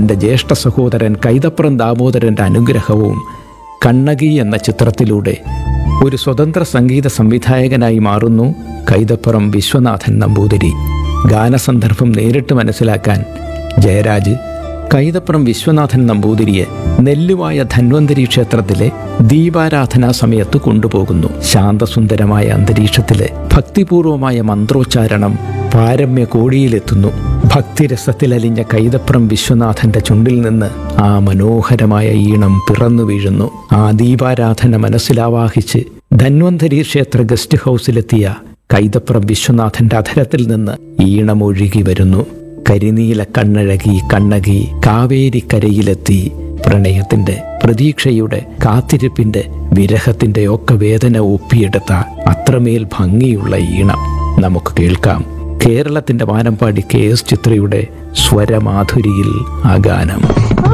തൻ്റെ ജ്യേഷ്ഠ സഹോദരൻ കൈതപ്രം ദാമോദരൻ്റെ അനുഗ്രഹവും കണ്ണകി എന്ന ചിത്രത്തിലൂടെ ഒരു സ്വതന്ത്ര സംഗീത സംവിധായകനായി മാറുന്നു കൈതപ്പുറം വിശ്വനാഥൻ നമ്പൂതിരി ഗാനസന്ദർഭം നേരിട്ട് മനസ്സിലാക്കാൻ ജയരാജ് കൈതപ്പുറം വിശ്വനാഥൻ നമ്പൂതിരിയെ നെല്ലുവായ ധന്വന്തരി ക്ഷേത്രത്തിലെ ദീപാരാധനാ സമയത്ത് കൊണ്ടുപോകുന്നു ശാന്തസുന്ദരമായ അന്തരീക്ഷത്തിലെ ഭക്തിപൂർവമായ മന്ത്രോച്ചാരണം പാരമ്യ കോടിയിലെത്തുന്നു ഭക്തിരസത്തിലലിഞ്ഞ കൈതപ്പുറം വിശ്വനാഥന്റെ ചുണ്ടിൽ നിന്ന് ആ മനോഹരമായ ഈണം പിറന്നു വീഴുന്നു ആ ദീപാരാധന മനസ്സിലാവാഹിച്ച് ധന്വന്തരി ക്ഷേത്ര ഗസ്റ്റ് ഹൗസിലെത്തിയ കൈതപ്പുറം വിശ്വനാഥന്റെ അധരത്തിൽ നിന്ന് ഈണമൊഴുകി വരുന്നു കരിനീല കണ്ണഴകി കണ്ണകി കാവേരിക്കരയിലെത്തി പ്രണയത്തിന്റെ പ്രതീക്ഷയുടെ കാത്തിരിപ്പിന്റെ വിരഹത്തിന്റെ ഒക്കെ വേദന ഒപ്പിയെടുത്ത അത്രമേൽ ഭംഗിയുള്ള ഈണം നമുക്ക് കേൾക്കാം കേരളത്തിന്റെ വാനമ്പാടി കെ എസ് ചിത്രയുടെ സ്വരമാധുരിയിൽ ആ ഗാനം